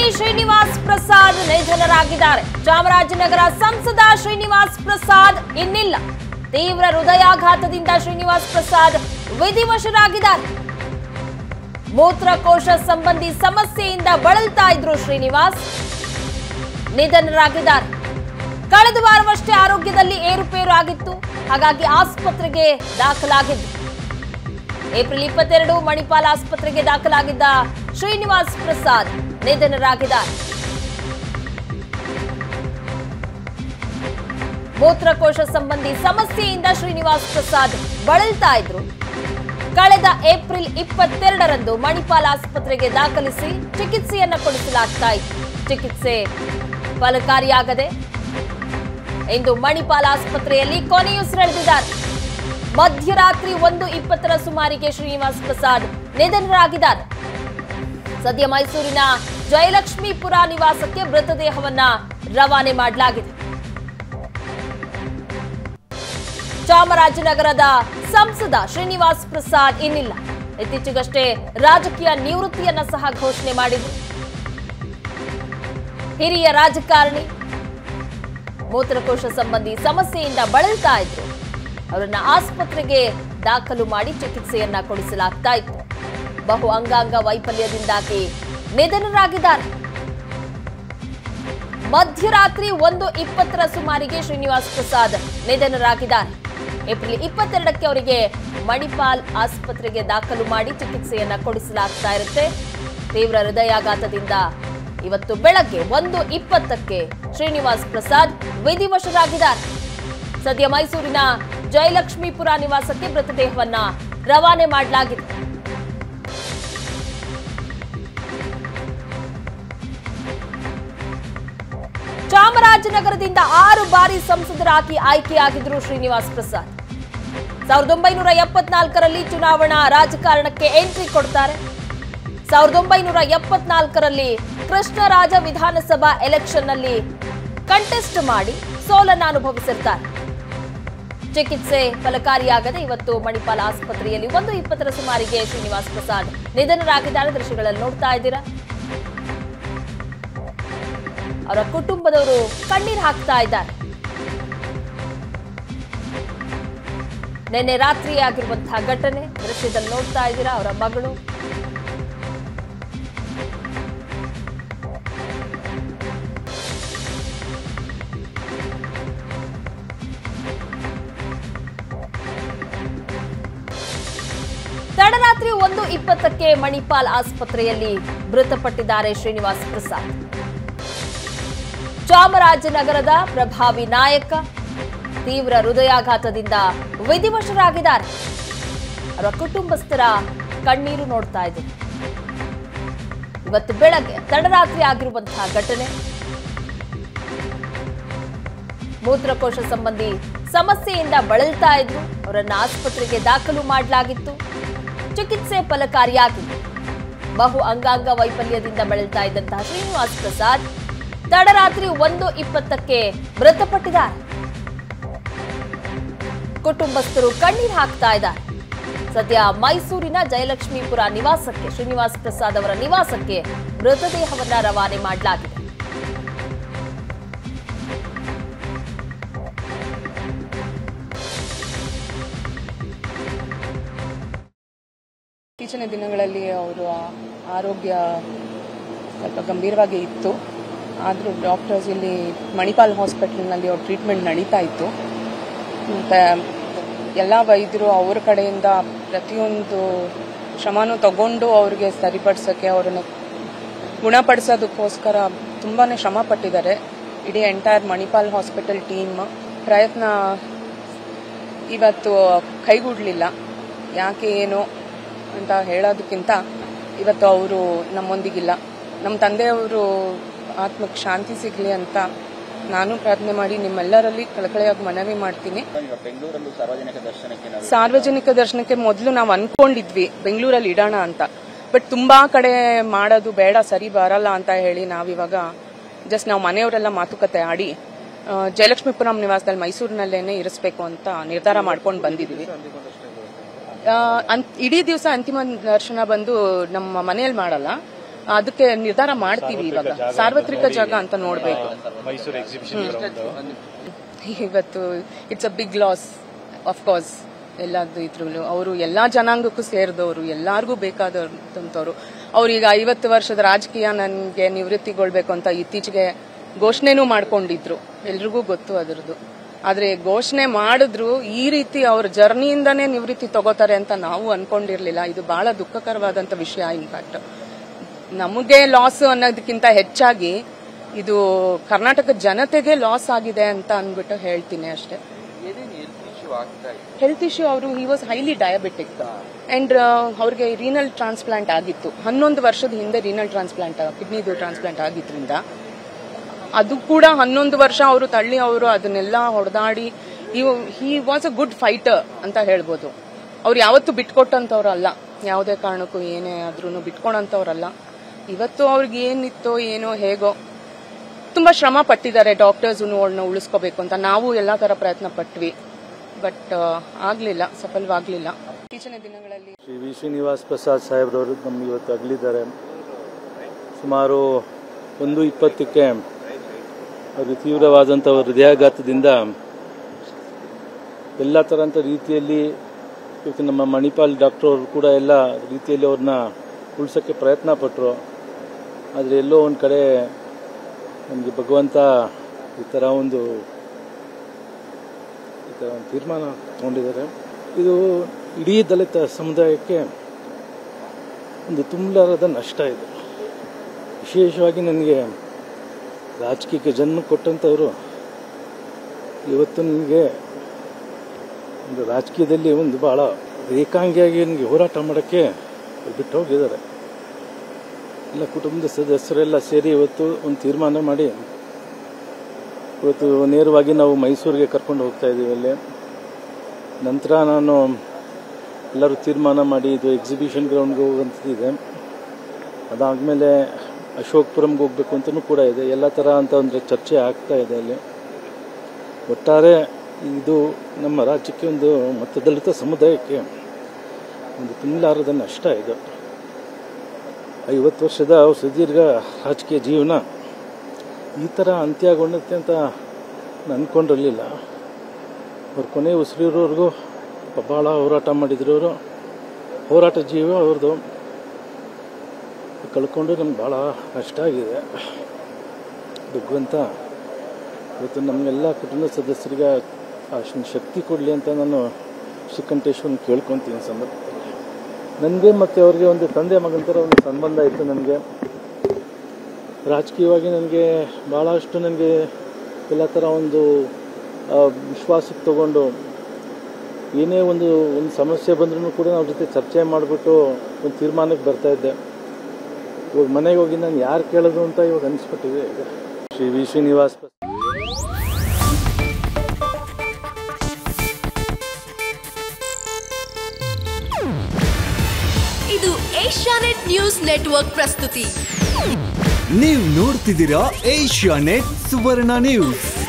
T Srinivas Prasad ನಿಧನರಾಗಿದ್ದಾರೆ ಚಾಮರಾಜನಗರ ಸಂಸದ ಶ್ರೀನಿವಾಸ್ ಪ್ರಸಾದ್ ಇನ್ನಿಲ್ಲ ತೀವ್ರ ಹೃದಯಾಘಾತದಿಂದ ಶ್ರೀನಿವಾಸ್ ಪ್ರಸಾದ್ ವಿಧಿವಶರಾಗಿದ್ದಾರೆ ಮೂತ್ರಕೋಶ ಸಂಬಂಧಿ ಸಮಸ್ಯೆಯಿಂದ ಬಳಲ್ತಾ ಇದ್ರು ಶ್ರೀನಿವಾಸ್ ನಿಧನರಾಗಿದ್ದಾರೆ ಕಳೆದ ವಾರವಷ್ಟೇ ಆರೋಗ್ಯದಲ್ಲಿ ಏರುಪೇರು ಆಗಿತ್ತು ಹಾಗಾಗಿ ಆಸ್ಪತ್ರೆಗೆ ದಾಖಲಾಗಿದ್ದು ಏಪ್ರಿಲ್ ಇಪ್ಪತ್ತೆರಡು ಮಣಿಪಾಲ್ ಆಸ್ಪತ್ರೆಗೆ ದಾಖಲಾಗಿದ್ದ ಶ್ರೀನಿವಾಸ್ ಪ್ರಸಾದ್ ನಿಧನರಾಗಿದ್ದಾರೆ ಮೂತ್ರಕೋಶ ಸಂಬಂಧಿ ಸಮಸ್ಯೆಯಿಂದ ಶ್ರೀನಿವಾಸ್ ಪ್ರಸಾದ್ ಬಳಲ್ತಾ ಇದ್ರು ಕಳೆದ ಏಪ್ರಿಲ್ ಇಪ್ಪತ್ತೆರಡರಂದು ಮಣಿಪಾಲ್ ಆಸ್ಪತ್ರೆಗೆ ದಾಖಲಿಸಿ ಚಿಕಿತ್ಸೆಯನ್ನ ಕೊಡಿಸಲಾಗ್ತಾ ಇತ್ತು ಚಿಕಿತ್ಸೆ ಫಲಕಾರಿಯಾಗದೆ ಇಂದು ಮಣಿಪಾಲ್ ಆಸ್ಪತ್ರೆಯಲ್ಲಿ ಕೊನೆಯುಸಿರೆಳೆದಿದ್ದಾರೆ ಮಧ್ಯರಾತ್ರಿ ಒಂದು ಇಪ್ಪತ್ತರ ಸುಮಾರಿಗೆ ಶ್ರೀನಿವಾಸ್ ಪ್ರಸಾದ್ ನಿಧನರಾಗಿದ್ದಾರೆ ಸದ್ಯ ಮೈಸೂರಿನ ಜಯಲಕ್ಷ್ಮೀಪುರ ನಿವಾಸಕ್ಕೆ ಮೃತದೇಹವನ್ನ ರವಾನೆ ಮಾಡಲಾಗಿದೆ ಚಾಮರಾಜನಗರದ ಸಂಸದ ಶ್ರೀನಿವಾಸ್ ಪ್ರಸಾದ್ ಇನ್ನಿಲ್ಲ ಇತ್ತೀಚೆಗಷ್ಟೇ ರಾಜಕೀಯ ನಿವೃತ್ತಿಯನ್ನ ಸಹ ಘೋಷಣೆ ಮಾಡಿದ್ರು ಹಿರಿಯ ರಾಜಕಾರಣಿ ಮೂತ್ರಕೋಶ ಸಂಬಂಧಿ ಸಮಸ್ಯೆಯಿಂದ ಬಳಲ್ತಾ ಇದ್ರು ಅವರನ್ನ ಆಸ್ಪತ್ರೆಗೆ ದಾಖಲು ಮಾಡಿ ಚಿಕಿತ್ಸೆಯನ್ನ ಕೊಡಿಸಲಾಗ್ತಾ ಇತ್ತು ಬಹು ಅಂಗಾಂಗ ವೈಫಲ್ಯದಿಂದಾಗಿ ನಿಧನರಾಗಿದ್ದಾರೆ ಮಧ್ಯರಾತ್ರಿ ಒಂದು ಇಪ್ಪತ್ತರ ಸುಮಾರಿಗೆ ಶ್ರೀನಿವಾಸ್ ಪ್ರಸಾದ್ ನಿಧನರಾಗಿದ್ದಾರೆ ಏಪ್ರಿಲ್ ಇಪ್ಪತ್ತೆರಡಕ್ಕೆ ಅವರಿಗೆ ಮಣಿಪಾಲ್ ಆಸ್ಪತ್ರೆಗೆ ದಾಖಲು ಮಾಡಿ ಚಿಕಿತ್ಸೆಯನ್ನ ಕೊಡಿಸಲಾಗ್ತಾ ಇರುತ್ತೆ ತೀವ್ರ ಹೃದಯಾಘಾತದಿಂದ ಇವತ್ತು ಬೆಳಗ್ಗೆ ಒಂದು ಇಪ್ಪತ್ತಕ್ಕೆ ಶ್ರೀನಿವಾಸ್ ಪ್ರಸಾದ್ ವಿಧಿವಶರಾಗಿದ್ದಾರೆ ಸದ್ಯ ಮೈಸೂರಿನ ಜಯಲಕ್ಷ್ಮೀಪುರ ನಿವಾಸಕ್ಕೆ ಮೃತದೇಹವನ್ನ ರವಾನೆ ಮಾಡಲಾಗಿದೆ ಚಾಮರಾಜನಗರದಿಂದ ಆರು ಬಾರಿ ಸಂಸದರಾಗಿ ಆಯ್ಕೆಯಾಗಿದ್ರು ಶ್ರೀನಿವಾಸ್ ಪ್ರಸಾದ್ ಸಾವಿರದ ಒಂಬೈನೂರ ಎಪ್ಪತ್ನಾಲ್ಕರಲ್ಲಿ ಚುನಾವಣಾ ರಾಜಕಾರಣಕ್ಕೆ ಎಂಟ್ರಿ ಕೊಡ್ತಾರೆ ಸಾವಿರದ ಒಂಬೈನೂರ ಎಪ್ಪತ್ನಾಲ್ಕರಲ್ಲಿ ಕೃಷ್ಣರಾಜ ವಿಧಾನಸಭಾ ಎಲೆಕ್ಷನ್ನಲ್ಲಿ ಕಂಟೆಸ್ಟ್ ಮಾಡಿ ಸೋಲನ್ನು ಅನುಭವಿಸಿರ್ತಾರೆ ಚಿಕಿತ್ಸೆ ಫಲಕಾರಿಯಾಗದೆ ಇವತ್ತು ಮಣಿಪಾಲ್ ಆಸ್ಪತ್ರೆಯಲ್ಲಿ ಒಂದು ಇಪ್ಪತ್ತರ ಸುಮಾರಿಗೆ ಶ್ರೀನಿವಾಸ್ ಪ್ರಸಾದ್ ನಿಧನರಾಗಿದ್ದಾರೆ ದೃಶ್ಯಗಳಲ್ಲಿ ನೋಡ್ತಾ ಇದ್ದೀರಾ ಅವರ ಕುಟುಂಬದವರು ಕಣ್ಣೀರು ಹಾಕ್ತಾ ಇದ್ದಾರೆ ನಿನ್ನೆ ರಾತ್ರಿ ಆಗಿರುವಂತಹ ಘಟನೆ ದೃಶ್ಯದಲ್ಲಿ ನೋಡ್ತಾ ಇದ್ದೀರಾ ಅವರ ಮಗಳು ತಡರಾತ್ರಿ ಒಂದು ಇಪ್ಪತ್ತಕ್ಕೆ ಮಣಿಪಾಲ್ ಆಸ್ಪತ್ರೆಯಲ್ಲಿ ಮೃತಪಟ್ಟಿದ್ದಾರೆ ಶ್ರೀನಿವಾಸ್ ಪ್ರಸಾದ್ ಚಾಮರಾಜನಗರದ ಪ್ರಭಾವಿ ನಾಯಕ ತೀವ್ರ ಹೃದಯಾಘಾತದಿಂದ ವಿಧಿವಶರಾಗಿದ್ದಾರೆ ಅವರ ಕುಟುಂಬಸ್ಥರ ಕಣ್ಣೀರು ನೋಡ್ತಾ ಇದ್ದಾರೆ ಇವತ್ತು ಬೆಳಗ್ಗೆ ತಡರಾತ್ರಿ ಆಗಿರುವಂತಹ ಘಟನೆ ಮೂತ್ರಕೋಶ ಸಂಬಂಧಿ ಸಮಸ್ಯೆಯಿಂದ ಬಳಲ್ತಾ ಇದ್ರು ಅವರನ್ನ ಆಸ್ಪತ್ರೆಗೆ ದಾಖಲು ಮಾಡಲಾಗಿತ್ತು ಚಿಕಿತ್ಸೆ ಫಲಕಾರಿಯಾಗಿತ್ತು ಬಹು ಅಂಗಾಂಗ ವೈಫಲ್ಯದಿಂದ ಬಳಲ್ತಾ ಇದ್ದಂತಹ ಶ್ರೀನಿವಾಸ್ ಪ್ರಸಾದ್ ತಡರಾತ್ರಿ ಒಂದು ಇಪ್ಪತ್ತಕ್ಕೆ ಮೃತಪಟ್ಟಿದ್ದಾರೆ ಕುಟುಂಬಸ್ಥರು ಕಣ್ಣೀರು ಹಾಕ್ತಾ ಇದ್ದಾರೆ ಸದ್ಯ ಮೈಸೂರಿನ ಜಯಲಕ್ಷ್ಮೀಪುರ ನಿವಾಸಕ್ಕೆ ಶ್ರೀನಿವಾಸ್ ಪ್ರಸಾದ್ ಅವರ ನಿವಾಸಕ್ಕೆ ಮೃತದೇಹವನ್ನ ರವಾನೆ ಮಾಡಲಾಗಿದೆ ಇತ್ತೀಚಿನ ದಿನಗಳಲ್ಲಿ ಅವರು ಆರೋಗ್ಯ ಸ್ವಲ್ಪ ಗಂಭೀರವಾಗಿ ಇತ್ತು ಆದರೂ ಡಾಕ್ಟರ್ಸ್ ಇಲ್ಲಿ ಮಣಿಪಾಲ್ ಹಾಸ್ಪಿಟಲ್ನಲ್ಲಿ ಅವ್ರ ಟ್ರೀಟ್ಮೆಂಟ್ ನಡೀತಾ ಇತ್ತು ಮತ್ತು ಎಲ್ಲ ವೈದ್ಯರು ಅವ್ರ ಕಡೆಯಿಂದ ಪ್ರತಿಯೊಂದು ಶ್ರಮನೂ ತಗೊಂಡು ಅವ್ರಿಗೆ ಸರಿಪಡಿಸೋಕ್ಕೆ ಅವರನ್ನು ಗುಣಪಡಿಸೋದಕ್ಕೋಸ್ಕರ ತುಂಬಾ ಶ್ರಮ ಪಟ್ಟಿದ್ದಾರೆ ಇಡೀ ಎಂಟೈರ್ ಮಣಿಪಾಲ್ ಹಾಸ್ಪಿಟಲ್ ಟೀಮ್ ಪ್ರಯತ್ನ ಇವತ್ತು ಕೈಗೂಡಲಿಲ್ಲ ಯಾಕೆ ಏನು ಅಂತ ಹೇಳೋದಕ್ಕಿಂತ ಇವತ್ತು ಅವರು ನಮ್ಮೊಂದಿಗಿಲ್ಲ ನಮ್ಮ ತಂದೆಯವರು ಆತ್ಮಕ್ಕೆ ಶಾಂತಿ ಸಿಗಲಿ ಅಂತ ನಾನು ಪ್ರಾರ್ಥನೆ ಮಾಡಿ ನಿಮ್ಮೆಲ್ಲರಲ್ಲಿ ಕಳಕಳಿಯಾಗಿ ಮನವಿ ಮಾಡ್ತೀನಿ ಈಗ ಬೆಂಗಳೂರಲ್ಲೂ ಸಾರ್ವಜನಿಕ ದರ್ಶನಕ್ಕೆ ನಾವು ಸಾರ್ವಜನಿಕ ದರ್ಶನಕ್ಕೆ ಮೊದಲು ನಾವು ಅನ್ಕೊಂಡಿದ್ವಿ ಬೆಂಗಳೂರಲ್ಲಿ ಇಡೋಣ ಅಂತ ಬಟ್ ತುಂಬಾ ಕಡೆ ಮಾಡೋದು ಬೇಡ ಸರಿ ಬರಲ್ಲ ಅಂತ ಹೇಳಿ ನಾವಿವಾಗ ಜಸ್ಟ್ ನಾವು ಮನೆಯವರೆಲ್ಲ ಮಾತುಕತೆ ಆಡಿ ಆ, ಜಯಲಕ್ಷ್ಮೀಪುರಂ ನಿವಾಸದಲ್ಲಿ ಮೈಸೂರಿನಲ್ಲೇನೆ ಇರಿಸ್ಬೇಕು ಅಂತ ನಿರ್ಧಾರ ಮಾಡ್ಕೊಂಡು ಬಂದಿದ್ವಿ ಆ, ಅಂತ್- ಇಡೀ ದಿವಸ ಅಂತಿಮ ದರ್ಶನ ಬಂದು ನಮ್ಮ ಮನೆಯಲ್ಲಿ ಮಾಡಲ್ಲ ಅದಕ್ಕೆ ನಿರ್ಧಾರ ಮಾಡ್ತೀವಿ ಇವಾಗ ಸಾರ್ವತ್ರಿಕ ಜಾಗ ಅಂತ ನೋಡ್ಬೇಕು ಮೈಸೂರು ಎಕ್ಸಿಬಿಷನ್ ಗ್ರೌಂಡ್ ಇವತ್ತು it's a big loss course ಎಲ್ಲದ್ದು ಇದ್ರಲ್ಲೂ ಅವರು ಎಲ್ಲಾ ಜನಾಂಗಕ್ಕೂ ಸೇರಿದವರು ಎಲ್ಲಾರ್ಗೂ ಬೇಕಾದಂಥವ್ರು ಅವ್ರೀಗ ಐವತ್ತು ವರ್ಷದ ರಾಜಕೀಯ ನನಗೆ ನಿವೃತ್ತಿಗೊಳ್ಬೇಕು ಅಂತ ಇತ್ತೀಚೆಗೆ ಘೋಷಣೆನೂ ಮಾಡ್ಕೊಂಡಿದ್ರು ಎಲ್ರಿಗೂ ಗೊತ್ತು ಅದರದ್ದು ಆದ್ರೆ ಘೋಷಣೆ ಮಾಡಿದ್ರು ಈ ರೀತಿ ಅವ್ರ ಜರ್ನಿಯಿಂದನೇ ನಿವೃತ್ತಿ ತಗೋತಾರೆ ಅಂತ ನಾವು ಅನ್ಕೊಂಡಿರ್ಲಿಲ್ಲ ಇದು ಬಹಳ ದುಃಖಕರವಾದಂತ ವಿಷಯ ಇನ್ಫ್ಯಾಕ್ಟ್ ನಮಗೆ ಲಾಸ್ ಅನ್ನೋದಕ್ಕಿಂತ ಹೆಚ್ಚಾಗಿ ಇದು ಕರ್ನಾಟಕ ಜನತೆಗೆ ಲಾಸ್ ಆಗಿದೆ ಅಂತ ಅಂದ್ಬಿಟ್ಟು ಹೇಳ್ತೀನಿ ಅಷ್ಟೇ ಹೆಲ್ತ್ ಇಶ್ಯೂ ಅವರು he was highly diabetic and ಅವ್ರಿಗೆ ರೀನಲ್ ಟ್ರಾನ್ಸ್ಪ್ಲಾಂಟ್ ಆಗಿತ್ತು ಹನ್ನೊಂದು ವರ್ಷದ ಹಿಂದೆ ರೀನಲ್ ಟ್ರಾನ್ಸ್ಪ್ಲಾಂಟ್ ಕಿಡ್ನಿದು ಟ್ರಾನ್ಸ್ಪ್ಲಾಂಟ್ ಆಗಿದ್ರಿಂದ ಅದು ಕೂಡ ಹನ್ನೊಂದು ವರ್ಷ ಅವರು ತಳ್ಳಿ ಅವರು ಅದನ್ನೆಲ್ಲ ಹೊಡೆದಾಡಿ ಇವು he was a good fighter ಅಂತ ಹೇಳ್ಬೋದು ಅವ್ರು ಯಾವತ್ತೂ ಬಿಟ್ಕೊಟ್ಟಂತವ್ರಲ್ಲ ಯಾವುದೇ ಕಾರಣಕ್ಕೂ ಏನೇ ಆದ್ರೂ ಬಿಟ್ಕೊಳಂತವ್ರಲ್ಲ ಇವತ್ತು ಅವ್ರಿಗೆ ಏನಿತ್ತೋ ಏನೋ ಹೇಗೋ ತುಂಬಾ ಶ್ರಮ ಪಟ್ಟಿದ್ದಾರೆ ಡಾಕ್ಟರ್ಸ್ ಅವ್ಳನ್ನ ಉಳಿಸ್ಕೋಬೇಕು ಅಂತ ನಾವು ಎಲ್ಲಾ ತರ ಪ್ರಯತ್ನ ಪಟ್ವಿ ಬಟ್ ಆಗ್ಲಿಲ್ಲ ಸಫಲವಾಗ್ಲಿಲ್ಲ ಇತ್ತೀಚಿನ ದಿನಗಳಲ್ಲಿ ಶ್ರೀ ವಿ ಶ್ರೀನಿವಾಸ್ ಪ್ರಸಾದ್ ಸಾಹೇಬ್ರವರು ನಮ್ಗೆ ಇವತ್ತು ಅಗಲಿದ್ದಾರೆ ಸುಮಾರು ಒಂದು ಇಪ್ಪತ್ತಕ್ಕೆ ಅವರು ತೀವ್ರವಾದಂಥ ಹೃದಯಾಘಾತದಿಂದ ಎಲ್ಲ ಥರಂಥ ರೀತಿಯಲ್ಲಿ ಇವತ್ತು ನಮ್ಮ ಮಣಿಪಾಲ್ ಡಾಕ್ಟರ್ ಅವರು ಕೂಡ ಎಲ್ಲ ರೀತಿಯಲ್ಲಿ ಅವ್ರನ್ನ ಉಳ್ಸೋಕ್ಕೆ ಪ್ರಯತ್ನ ಪಟ್ಟರು ಆದರೆ ಎಲ್ಲೋ ಒಂದು ಕಡೆ ನಮಗೆ ಭಗವಂತ ಈ ಥರ ಒಂದು ಈ ಥರ ಒಂದು ತೀರ್ಮಾನ ತಗೊಂಡಿದ್ದಾರೆ ಇದು ಇಡೀ ದಲಿತ ಸಮುದಾಯಕ್ಕೆ ಒಂದು ತುಂಬಲಾರದ ನಷ್ಟ ಇದೆ ವಿಶೇಷವಾಗಿ ನನಗೆ ರಾಜಕೀಯಕ್ಕೆ ಜನ್ಮ ಕೊಟ್ಟಂಥವರು ಇವತ್ತು ನನಗೆ ಒಂದು ರಾಜಕೀಯದಲ್ಲಿ ಒಂದು ಭಾಳ ಏಕಾಂಗಿಯಾಗಿ ನನಗೆ ಹೋರಾಟ ಮಾಡೋಕ್ಕೆ ಅವ್ರು ಬಿಟ್ಟು ಹೋಗಿದ್ದಾರೆ ಎಲ್ಲ ಕುಟುಂಬದ ಸದಸ್ಯರೆಲ್ಲ ಸೇರಿ ಇವತ್ತು ಒಂದು ತೀರ್ಮಾನ ಮಾಡಿ ಇವತ್ತು ನೇರವಾಗಿ ನಾವು ಮೈಸೂರಿಗೆ ಕರ್ಕೊಂಡು ಹೋಗ್ತಾ ಇದ್ದೀವಿ ಅಲ್ಲಿ ನಂತರ ನಾನು ಎಲ್ಲರೂ ತೀರ್ಮಾನ ಮಾಡಿ ಇದು ಎಕ್ಸಿಬಿಷನ್ ಗ್ರೌಂಡ್ಗೆ ಹೋಗುವಂಥದ್ದಿದೆ ಅದಾದಮೇಲೆ ಅಶೋಕ್ಪುರಂಗೆ ಹೋಗ್ಬೇಕು ಅಂತಲೂ ಕೂಡ ಇದೆ ಎಲ್ಲ ಥರ ಅಂತ ಅಂದರೆ ಚರ್ಚೆ ಆಗ್ತಾ ಇದೆ ಅಲ್ಲಿ ಒಟ್ಟಾರೆ ಇದು ನಮ್ಮ ರಾಜ್ಯಕ್ಕೆ ಒಂದು ಮತ್ತು ದಲಿತ ಸಮುದಾಯಕ್ಕೆ ಒಂದು ತುಂಬಲಾರದ ನಷ್ಟ ಇದು ಐವತ್ತು ವರ್ಷದ ಸುದೀರ್ಘ ರಾಜಕೀಯ ಜೀವನ ಈ ಥರ ಅಂತ್ಯಗೊಂಡತ್ತೆ ಅಂತ ನಾನು ಅಂದ್ಕೊಂಡಿರಲಿಲ್ಲ ಅವ್ರ ಕೊನೆ ಉಸಿರಿರೋರ್ಗೂ ಭಾಳ ಹೋರಾಟ ಮಾಡಿದ್ರು ಅವರು ಹೋರಾಟ ಜೀವ ಅವ್ರದ್ದು ಕಳ್ಕೊಂಡು ನಮ್ಗೆ ಭಾಳ ನಷ್ಟ ಆಗಿದೆ ಭಗವಂತ ಇವತ್ತು ನಮಗೆಲ್ಲ ಕುಟುಂಬ ಸದಸ್ಯರಿಗೆ ಅಷ್ಟು ಶಕ್ತಿ ಕೊಡಲಿ ಅಂತ ನಾನು ಶ್ರೀಕಂಠೇಶ್ವರನ್ ಕೇಳ್ಕೊತೀನಿ ಸಂದರ್ಭದಲ್ಲಿ ನನಗೆ ಮತ್ತು ಅವ್ರಿಗೆ ಒಂದು ತಂದೆ ಮಗನ ಥರ ಒಂದು ಸಂಬಂಧ ಇತ್ತು ನನಗೆ ರಾಜಕೀಯವಾಗಿ ನನಗೆ ಭಾಳಷ್ಟು ನನಗೆ ಎಲ್ಲ ಥರ ಒಂದು ಆ, ವಿಶ್ವಾಸಕ್ಕೆ ತಗೊಂಡು ಏನೇ ಒಂದು ಒಂದು ಸಮಸ್ಯೆ ಬಂದ್ರೂ ಕೂಡ ಅವ್ರ ಜೊತೆ ಚರ್ಚೆ ಮಾಡಿಬಿಟ್ಟು ಒಂದು ತೀರ್ಮಾನಕ್ಕೆ ಬರ್ತಾ ಇದ್ದೆ ಇವಾಗ ಮನೆಗೆ ಹೋಗಿ ನಾನು ಯಾರು ಕೇಳೋದು ಅಂತ ಇವಾಗ ಅನಿಸ್ಬಿಟ್ಟಿದೆ ಈಗ ಶ್ರೀ ವಿ ಶ್ರೀನಿವಾಸ್ ಇದು ಏಷ್ಯಾನೆಟ್ ನ್ಯೂಸ್ ನೆಟ್ವರ್ಕ್ ಪ್ರಸ್ತುತಿ ನೀವು ನೋಡ್ತಿದ್ದೀರಾ ಏಷ್ಯಾ ನೆಟ್ ಸುವರ್ಣ ನ್ಯೂಸ್